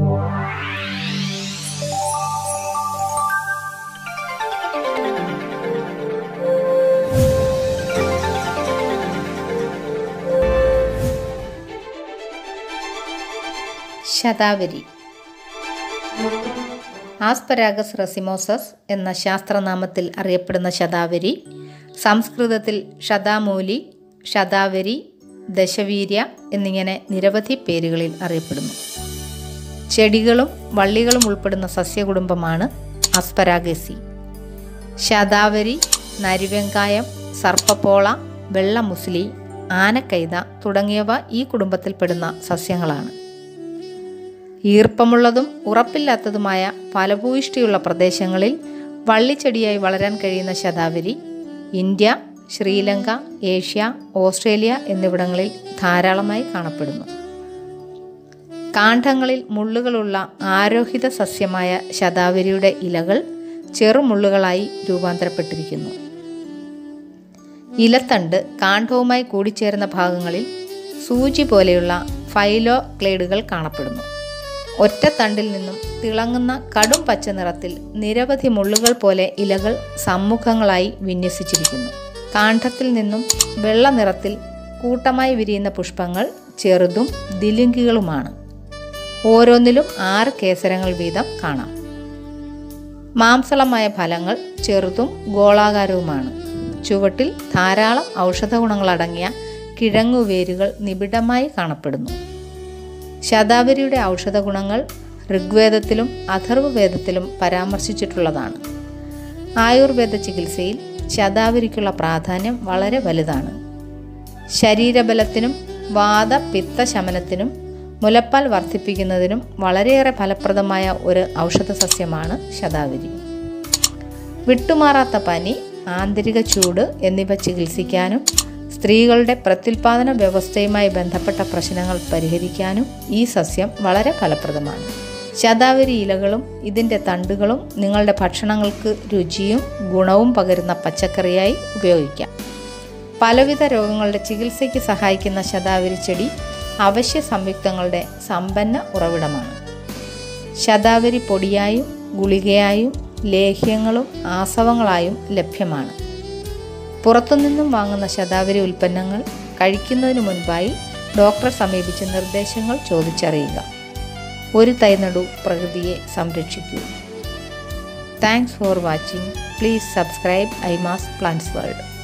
ശതാവരി asparagus റെസിമോസസ് എന്ന ശാസ്ത്രനാമത്തിൽ അറിയപ്പെടുന്ന ശതാവരി സംസ്കൃതത്തിൽ ശതാമൂലി ശതാവരി ദശവീര്യ എന്നിങ്ങനെ നിരവധി പേരുകളിൽ അറിയപ്പെടുന്നു ചെടികളും വള്ളികളും ഉൾപ്പെടുന്ന സസ്യകുടുംബമാണ് ആസ്പരാഗസി ശതാവരി നരിവെങ്കായം സർപ്പപ്പോള വെള്ളമുസ്ലി ആനക്കൈത തുടങ്ങിയവ ഈ കുടുംബത്തിൽപ്പെടുന്ന സസ്യങ്ങളാണ് ഈർപ്പമുള്ളതും ഉറപ്പില്ലാത്തതുമായ ഫലഭൂയിഷ്ടിയുള്ള പ്രദേശങ്ങളിൽ വള്ളിച്ചെടിയായി വളരാൻ കഴിയുന്ന ശതാവരി ഇന്ത്യ ശ്രീലങ്ക ഏഷ്യ ഓസ്ട്രേലിയ എന്നിവിടങ്ങളിൽ ധാരാളമായി കാണപ്പെടുന്നു കാണ്ഡങ്ങളിൽ മുള്ളുകളുള്ള ആരോഹിത സസ്യമായ ശതാവരിയുടെ ഇലകൾ ചെറുമുള്ളുകളായി രൂപാന്തരപ്പെട്ടിരിക്കുന്നു ഇലത്തണ്ട് കാണ്ഡവുമായി കൂടിച്ചേർന്ന ഭാഗങ്ങളിൽ സൂചി പോലെയുള്ള ഫൈലോ ക്ലേഡുകൾ കാണപ്പെടുന്നു ഒറ്റത്തണ്ടിൽ നിന്നും തിളങ്ങുന്ന കടും പച്ച നിറത്തിൽ നിരവധി മുള്ളുകൾ പോലെ ഇലകൾ സമ്മുഖങ്ങളായി വിന്യസിച്ചിരിക്കുന്നു കാണ്ഡത്തിൽ നിന്നും വെള്ള നിറത്തിൽ കൂട്ടമായി വിരിയുന്ന പുഷ്പങ്ങൾ ചെറുതും ദിലുങ്കികളുമാണ് ഓരോന്നിലും ആറ് കേസരങ്ങൾ വീതം കാണാം മാംസളമായ ഫലങ്ങൾ ചെറുതും ഗോളാകാരവുമാണ് ചുവട്ടിൽ ധാരാളം ഔഷധ ഗുണങ്ങളടങ്ങിയ കിഴങ്ങുവേരുകൾ നിബിഡമായി കാണപ്പെടുന്നു ശതാവരിയുടെ ഔഷധ ഗുണങ്ങൾ ഋഗ്വേദത്തിലും അഥർവവേദത്തിലും പരാമർശിച്ചിട്ടുള്ളതാണ് ആയുർവേദ ചികിത്സയിൽ ശതാവരിക്കുള്ള പ്രാധാന്യം വളരെ വലുതാണ് ശരീരബലത്തിനും വാദ പിത്ത ശമനത്തിനും മുലപ്പാൽ വർദ്ധിപ്പിക്കുന്നതിനും വളരെയേറെ ഫലപ്രദമായ ഒരു ഔഷധ സസ്യമാണ് ശതാവരി വിട്ടുമാറാത്ത പനി ആന്തരിക ചൂട് എന്നിവ ചികിത്സിക്കാനും സ്ത്രീകളുടെ പ്രത്യുൽപാദന വ്യവസ്ഥയുമായി ബന്ധപ്പെട്ട പ്രശ്നങ്ങൾ പരിഹരിക്കാനും ഈ സസ്യം വളരെ ഫലപ്രദമാണ് ശതാവരി ഇലകളും ഇതിൻ്റെ തണ്ടുകളും നിങ്ങളുടെ ഭക്ഷണങ്ങൾക്ക് രുചിയും ഗുണവും പകരുന്ന പച്ചക്കറിയായി ഉപയോഗിക്കാം പലവിധ രോഗങ്ങളുടെ ചികിത്സയ്ക്ക് സഹായിക്കുന്ന ശതാവരി ചെടി അവശ്യ സംയുക്തങ്ങളുടെ സമ്പന്ന ഉറവിടമാണ് ശതാവരി പൊടിയായും ഗുളികയായും ലേഹ്യങ്ങളും ആസവങ്ങളായും ലഭ്യമാണ് പുറത്തുനിന്നും വാങ്ങുന്ന ശതാവരി ഉൽപ്പന്നങ്ങൾ കഴിക്കുന്നതിന് മുൻപായി ഡോക്ടറെ സമീപിച്ച് നിർദ്ദേശങ്ങൾ ചോദിച്ചറിയുക ഒരു തൈ നടു പ്രകൃതിയെ സംരക്ഷിക്കൂ thanks for watching please subscribe ഐമാസ് പ്ലാന്റ്സ് വേൾഡ്